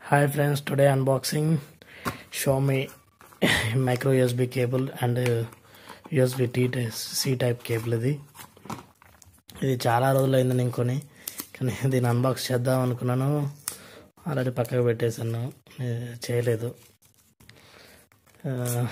Hi friends, today unboxing Xiaomi micro USB cable and uh, USB T C type cable ఇది ఇది చాలా రోజులు అయింది నేను కొని కానీ దీన్ని అన్బాక్స్ చేద్దాం అనుకున్నాను ఆల్రెడీ పక్కకు పెట్టేశాను ఏ- చేయలేదు ఆ,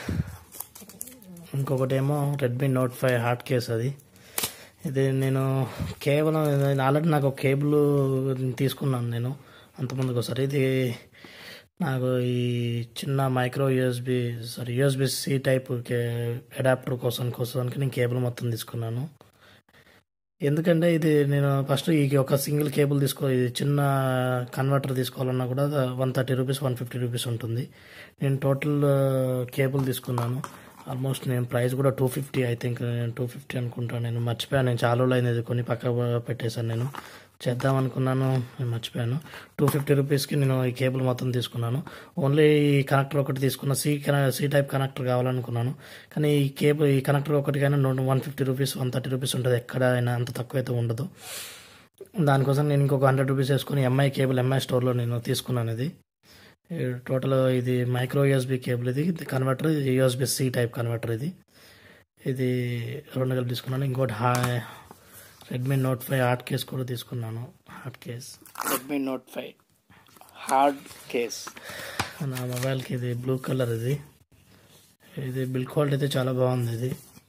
ఇంకొకటి ఏమో Redmi note five hard case అది ఇది నేను కేవలం ఆల్రెడీ నాకు ఒక కేబుల్ తీసుకున్నాను నేను అంతకుముందుకు ఒకసారి ఇది నాకు ఈ చిన్న micro USB sorry USB C type adapter కోసం కోసానికి నేను కేబుల్ మొత్తం తీసుకున్నాను ఎందుకంటే ఇది నేను ఫస్ట్ ఈ ఒక సింగిల్ కేబుల్ తీసుకో ఇది చిన్న కన్వర్టర్ తీసుకోవాలన్నా కూడా one thirty rupees one fifty rupees ఉంటుంది నేను టోటల్ కేబుల్ తీసుకున్నాను ఆల్మోస్ట్ నేను ప్రైస్ కూడా two fifty I think two fifty అనుకుంటాను నేను మర్చిపోయాను నేను చాలా రోజులు అయింది కొన్ని పక్క పెట్టేశాను నేను చేద్దాం అనుకున్నాను నేను మర్చిపోయాను టూ ఫిఫ్టీ రూపీస్కి నేను ఈ కేబుల్ మొత్తం తీసుకున్నాను ఓన్లీ ఈ కనెక్టర్ ఒకటి తీసుకున్న సి సి టైప్ కనెక్టర్ కావాలనుకున్నాను కానీ ఈ కేబుల్ ఈ కనెక్టర్ ఒకటికైనా one fifty rupees one thirty rupees ఉంటుంది ఎక్కడైనా అంత తక్కువ అయితే ఉండదు దానికోసం నేను ఇంకొక హండ్రెడ్ రూపీస్ వేసుకొని ఎంఐ కేబుల్ ఎంఐ స్టోర్లో నేను తీసుకున్నాను ఇది ఈ టోటల్ ఇది మైక్రో యూఎస్బి కేబుల్ ఇది ఇది కన్వర్టర్ ఇది యూఎస్బి సి టైప్ కన్వర్టర్ ఇది ఇది రెండు కలిపి తీసుకున్నాను ఇంకోటి హా Redmi note five hard case కూడా తీసుకున్నాను hard case Redmi note five hard case నా మొబైల్కి ఇది బ్లూ కలర్ ఇది ఇది బిల్ క్వాలిటీ అయితే చాలా బాగుంది ఇది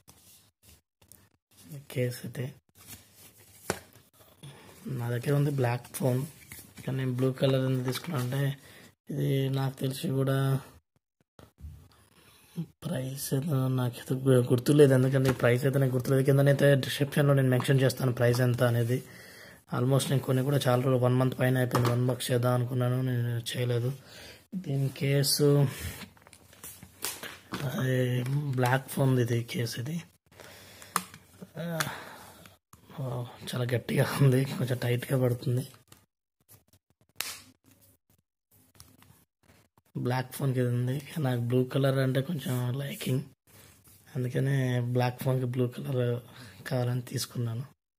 కేస్ అయితే నా దగ్గర ఉంది బ్లాక్ ఫోన్ కానీ నేను బ్లూ కలర్ ఎందుకు తీసుకున్నా అంటే ఇది నాకు తెలిసి కూడా ప్రైస్ ఏదో నాకు అయితే గు- గుర్తులేదు ఎందుకంటే ఈ ప్రైస్ అయితే నాకు గుర్తులేదు కిందనైతే డిస్క్రిప్షన్లో నేను మెన్షన్ చేస్తాను ప్రైస్ ఎంత అనేది ఆల్మోస్ట్ నేను కొన్ని కూడా చాలా రోజులు వన్ మంత్ పైన అయిపోయింది వన్ బాక్స్ చేద్దాం అనుకున్నాను నేను చేయలేదు దీని కేసు అది బ్లాక్ ఫోన్ ఇది కేసు ఇది ఆ, ఓ, చాలా గట్టిగా ఉంది కొంచెం టైట్గా పడుతుంది బ్లాక్ ఫోన్కి ఇది ఉంది నాకు బ్లూ కలర్ అంటే కొంచెం లైకింగ్ అందుకనే బ్లాక్ ఫోన్కి బ్లూ కలర్ కావాలని తీసుకున్నాను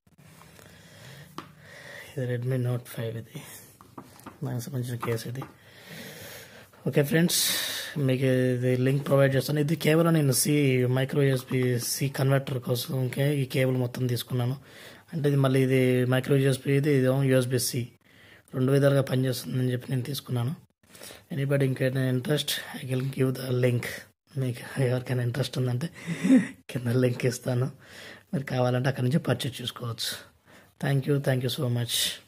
ఇది రెడ్మీ నోట్ ఫైవ్ ఇది నాకు సంబంధించిన కేసు ఇది ఓకే ఫ్రెండ్స్ మీకు ఇది లింక్ ప్రొవైడ్ చేస్తాను ఇది కేవలం నేను C micro USB C converter కోసంకే ఈ కేబుల్ మొత్తం తీసుకున్నాను అంటే ఇది మళ్ళీ ఇది మైక్రో యూఎస్బి ఇది ఇది యూఎస్బి సి రెండు విధాలుగా పనిచేస్తుందని చెప్పి నేను తీసుకున్నాను ఎనీబడి ఇంకైనా interest I can give the link మీకు ఎవరికైనా ఇంట్రెస్ట్ ఉందంటే కింద లింక్ ఇస్తాను మీరు కావాలంటే అక్కడి నుంచి పర్చేజ్ చేసుకోవచ్చు thank you thank you so much